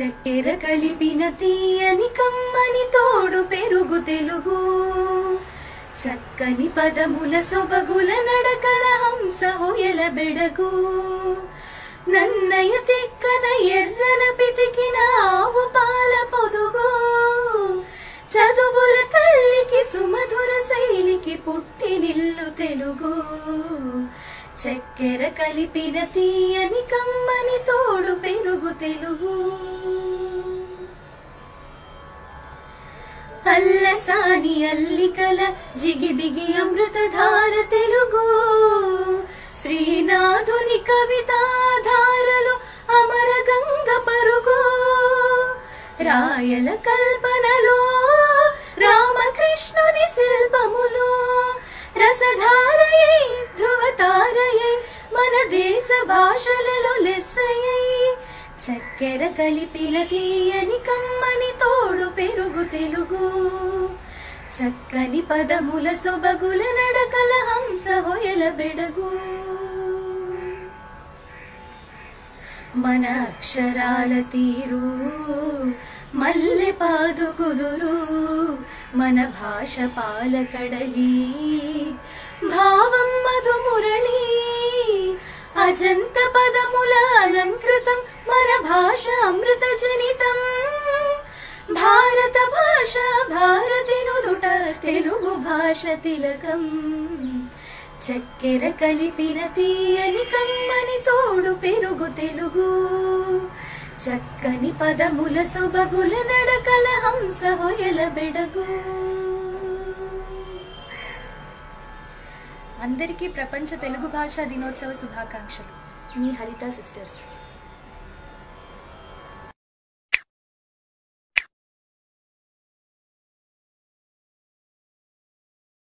చక్కెర కలిపిన తీయని కమ్మని తోడు పెరుగు తెలుగు చక్కని పదముల సొబగుల నడకల హంస హోయల బెడగు నన్నయ తిక్కన ఎర్రన పితికిన ఆవు పాల పొదుగు చదువుల తల్లికి సుమధుర శైలికి పుట్టినిల్లు తెలుగు చక్కెర కలిపిన తీయని కమ్మని తోడు పెరుగు తెలుగు అల్లసాని అల్లికల జిగిబిగి అమృతధార తెలుగు శ్రీనాథుని కవితాధారలు అమర గంగ పరుగు రాయల కల్పనలో రామకృష్ణుని శిల్పములో రసధారయై ధ్రువతారయై మన దేశ భాషలలో లెస్సయై చక్కెర కలిపిన తీయని కమ్మని తోడు పెరుగు తెలుగు చక్కని పదముల సొబగుల నడకల హంస హొయల బెడగు మన అక్షరాల తీరు మల్లె పాదు కుదురు మన భాష పాలకడలి భావం మధుమురళి అజంత పదముల అలంకృతం మన భాష అమృత జనితం భారత భాష భారతినుదుట తెలుగు భాష తిలకం చక్కెర కలిపిన తీయని కమ్మని తోడు పెరుగు తెలుగు చక్కని పదముల సొబగుల నడకల హంస హొయల బెడగు అందరికీ ప్రపంచ తెలుగు భాషా దినోత్సవ శుభాకాంక్షలు మీ హరిత సిస్టర్స్